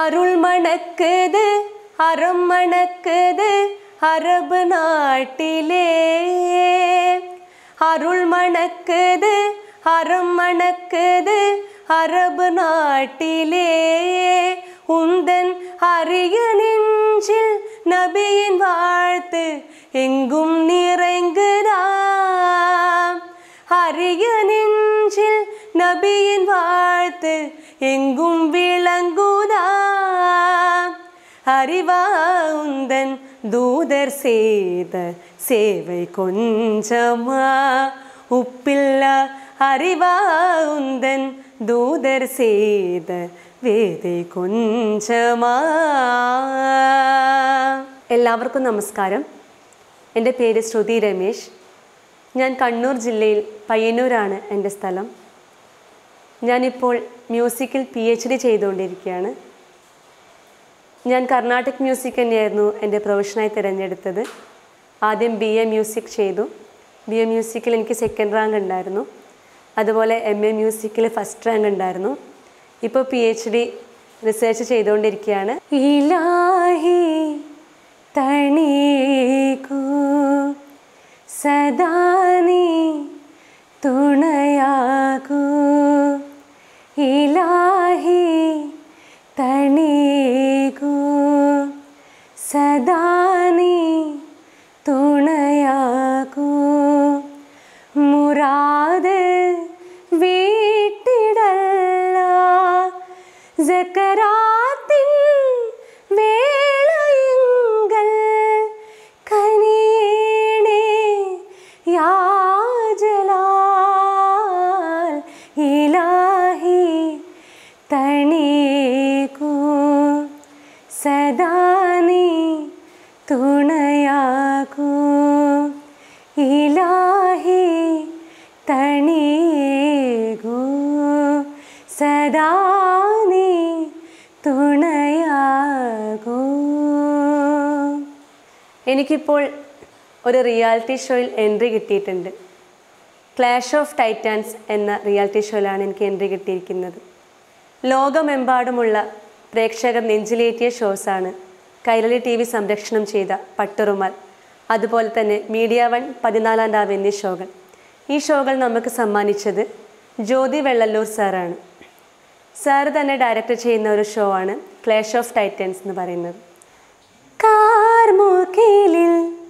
அருள் மணக்குது அறம் மணக்குது அரபு நாட்டிலே அருள் மணக்குது அறம் மணக்குது அரபு நாட்டிலே உந்தன் அரிய நெஞ்சில் நபியின் வாழ்த்து எங்கும் நிறைங்குதாம் அரிய நெஞ்சில் நபியின் வாழ்த்து எங்கும் விளங்குதாம் அறிவா உந்தன் தூதர் செய்த சேவை கொஞ்சமா உப்பில்லா அறிவா உந்தன் தூதர் செய்த വേദി കൊഞ്ചമാ എല്ലാവർക്കും നമസ്കാരം എൻ്റെ പേര് ശ്രുതി രമേശ് ഞാൻ കണ്ണൂർ ജില്ലയിൽ പയ്യന്നൂരാണ് എൻ്റെ സ്ഥലം ഞാനിപ്പോൾ മ്യൂസിക്കിൽ പി എച്ച് ഡി ചെയ്തുകൊണ്ടിരിക്കുകയാണ് ഞാൻ കർണാട്ടിക് മ്യൂസിക് തന്നെയായിരുന്നു എൻ്റെ പ്രൊഫഷനായി തിരഞ്ഞെടുത്തത് ആദ്യം ബി എ മ്യൂസിക് ചെയ്തു ബി എ മ്യൂസിക്കിൽ എനിക്ക് സെക്കൻഡ് റാങ്ക് ഉണ്ടായിരുന്നു അതുപോലെ എം എ മ്യൂസിക്കിൽ ഫസ്റ്റ് റാങ്ക് ഉണ്ടായിരുന്നു ഇപ്പോൾ പി എച്ച് ഡി റിസർച്ച് ചെയ്തുകൊണ്ടിരിക്കുകയാണ് ഇലാഹി തണീകൂ സദാ നീ തുണയാകൂ ഇലാഹി തണീകൂ സദാ നീ തുണയാകൂ മുറാദ് വീട്ടിടല്ല ജക്കറാത്തിൻ വേളയുങ്കൽ കനിയണേ യാജലാൽ ഇലാഹി തണീകൂ സദാ നീ തുണയാകൂ ഇലാഹി തണീകൂ സദാ നീ തുണയാകൂ എനിക്കിപ്പോൾ ഒരു റിയാലിറ്റി ഷോയിൽ എൻട്രി കിട്ടിയിട്ടുണ്ട് ക്ലാഷ് ഓഫ് ടൈറ്റാൻസ് എന്ന റിയാലിറ്റി ഷോയിലാണ് എനിക്ക് എൻട്രി കിട്ടിയിരിക്കുന്നത് ലോകമെമ്പാടുമുള്ള പ്രേക്ഷകർ നെഞ്ചിലേറ്റിയ ഷോസാണ് കൈരളി ടി വി സംരക്ഷണം ചെയ്ത പട്ടുറുമാൽ അതുപോലെ തന്നെ മീഡിയ വൺ പതിനാലാം രാവ് എന്നീ ഷോകൾ ഈ ഷോകൾ നമുക്ക് സമ്മാനിച്ചത് ജ്യോതി വെള്ളല്ലൂർ സാറാണ് സാറ് തന്നെ ഡയറക്റ്റ് ചെയ്യുന്ന ഒരു ഷോ ആണ് ക്ലാഷ് ഓഫ് ടൈറ്റൻസ് എന്ന് പറയുന്നത് കാർമുകിലിൽ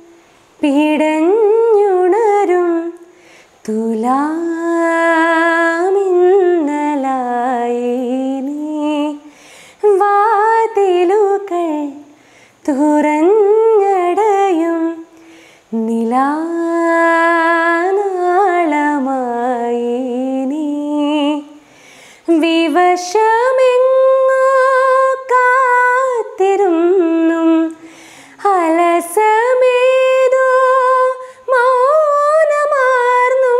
പിടഞ്ഞുണരും തുലാമിന്നലായി നീ വാതിലുകൾ തുറഞ്ഞടയും നിലാനാളമായി നീ വിവശമെങ്ങോ കാത്തിരുന്നും അലസമേതോ മൗനമാർന്നും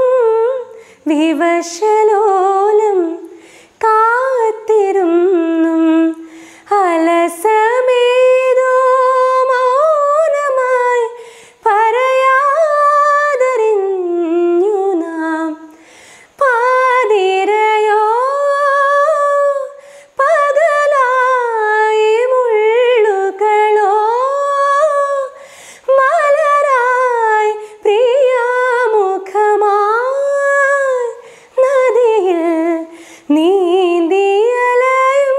വിവശലോലം കാത്തിരുന്നും അലസമേതോ മൗനമായി പറയാതറിഞ്ഞു നാം പാതിരയോ പകലായി മുള്ളുകളോ മലരായി പ്രിയാമുഖമായി നദിയിൽ നീന്തിയലയും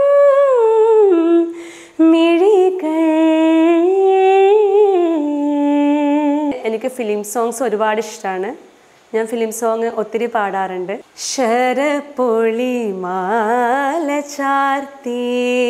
മിഴികൾ എനിക്ക് ഫിലിം സോങ്സ് ഒരുപാട് ഇഷ്ടമാണ് ഞാൻ ഫിലിം സോങ് ഒത്തിരി പാടാറുണ്ട് ശരപ്പൊളി മാല ചാർത്തി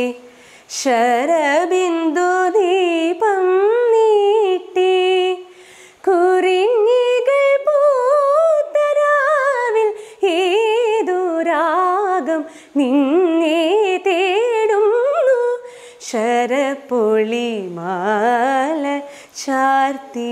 ശരബിന്ദു ദീപം നീട്ടി കുറിഞ്ഞികൾ പൂത്തരാവിൽ ഏതു രാഗം നിന്നെ തേടുന്നു ശരപ്പൊളി മാല ചാർത്തി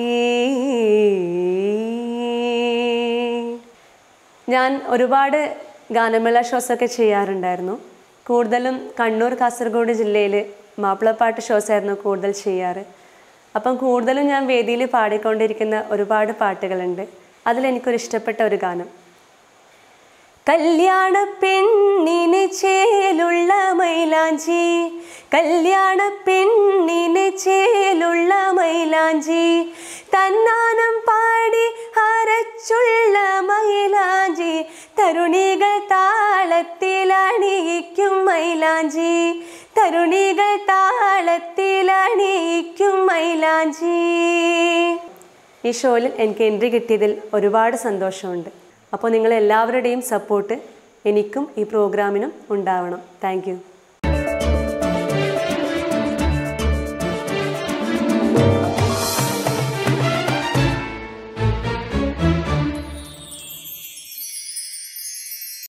ഞാൻ ഒരുപാട് ഗാനമേള ഷോസൊക്കെ ചെയ്യാറുണ്ടായിരുന്നു കൂടുതലും കണ്ണൂർ കാസർഗോഡ് ജില്ലയിൽ മാപ്പിളപ്പാട്ട് ഷോസ് ആയിരുന്നു കൂടുതൽ ചെയ്യാറ് അപ്പം കൂടുതലും ഞാൻ വേദിയിൽ പാടിക്കൊണ്ടിരിക്കുന്ന ഒരുപാട് പാട്ടുകളുണ്ട് അതിലെനിക്കൊരു ഇഷ്ടപ്പെട്ട ഒരു ഗാനം കല്യാണ പെണ്ണിന് ചേലുള്ള മൈലാഞ്ചി കല്യാണ പെണ്ണിന് ചേലുള്ള മൈലാഞ്ചി തന്നാനം പാടി അരച്ചുള്ള മൈലാഞ്ചി തരുണികൾ താളത്തിലണിയിക്കും മൈലാഞ്ചി തരുണികൾ താളത്തിലണിയിക്കും മൈലാഞ്ചി ഈ ഷോയിൽ എനിക്ക് എൻട്രി കിട്ടിയതിൽ ഒരുപാട് സന്തോഷമുണ്ട് അപ്പോൾ നിങ്ങളെല്ലാവരുടെയും സപ്പോർട്ട് എനിക്കും ഈ പ്രോഗ്രാമിനും ഉണ്ടാവണം താങ്ക്